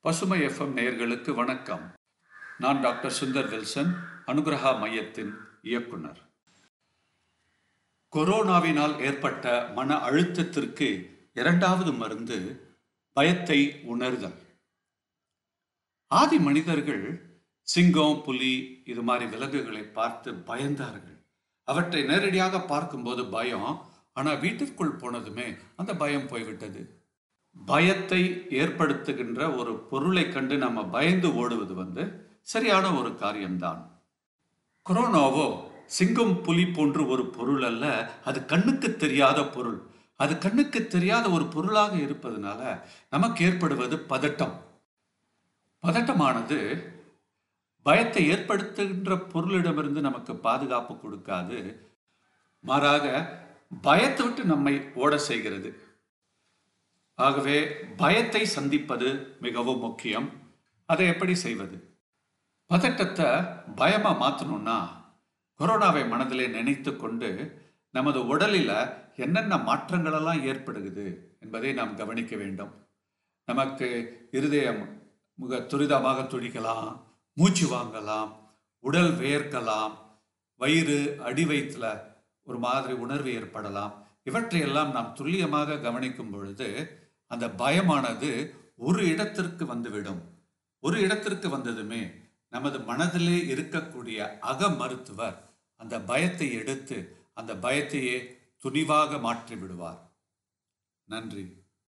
பசுமை எஃப்எம் நேயர்களுக்கு வணக்கம் நான் டாக்டர் சுந்தர் வில்சன் அனுகிரகா மையத்தின் இயக்குனர் கொரோனாவினால் ஏற்பட்ட மன அழுத்தத்திற்கு இரண்டாவது மருந்து பயத்தை உணர்தல் ஆதி மனிதர்கள் சிங்கம் புலி இது மாதிரி விலங்குகளை பார்த்து பயந்தார்கள் அவற்றை நேரடியாக பார்க்கும்போது பயம் ஆனால் வீட்டிற்குள் போனதுமே அந்த பயம் போய்விட்டது பயத்தை ஏற்படுத்துகின்ற ஒரு பொருளை கண்டு நம்ம பயந்து ஓடுவது வந்து சரியான ஒரு காரியம்தான் கொரோனாவோ சிங்கம் புலி போன்று ஒரு பொருள் அல்ல அது கண்ணுக்கு தெரியாத பொருள் அது கண்ணுக்கு தெரியாத ஒரு பொருளாக இருப்பதனால நமக்கு ஏற்படுவது பதட்டம் பதட்டமானது பயத்தை ஏற்படுத்துகின்ற பொருளிடமிருந்து நமக்கு பாதுகாப்பு கொடுக்காது மாறாக பயத்தை விட்டு நம்மை ஓட செய்கிறது ஆகவே பயத்தை சந்திப்பது மிகவும் முக்கியம் அதை எப்படி செய்வது பதட்டத்தை பயமா மாற்றணும்னா கொரோனாவை மனதிலே நினைத்து கொண்டு நமது உடலில் என்னென்ன மாற்றங்களெல்லாம் ஏற்படுகிறது என்பதை நாம் கவனிக்க வேண்டும் நமக்கு இருதயம் மிக துரிதமாக துடிக்கலாம் மூச்சு வாங்கலாம் உடல் வேர்க்கலாம் வயிறு அடி வயிற்றுல ஒரு மாதிரி உணர்வு ஏற்படலாம் இவற்றையெல்லாம் நாம் துல்லியமாக கவனிக்கும் பொழுது அந்த பயமானது ஒரு இடத்திற்கு வந்துவிடும் ஒரு இடத்திற்கு வந்ததுமே நமது மனதிலே இருக்கக்கூடிய அக மருத்துவர் அந்த பயத்தை எடுத்து அந்த பயத்தையே துணிவாக மாற்றி விடுவார் நன்றி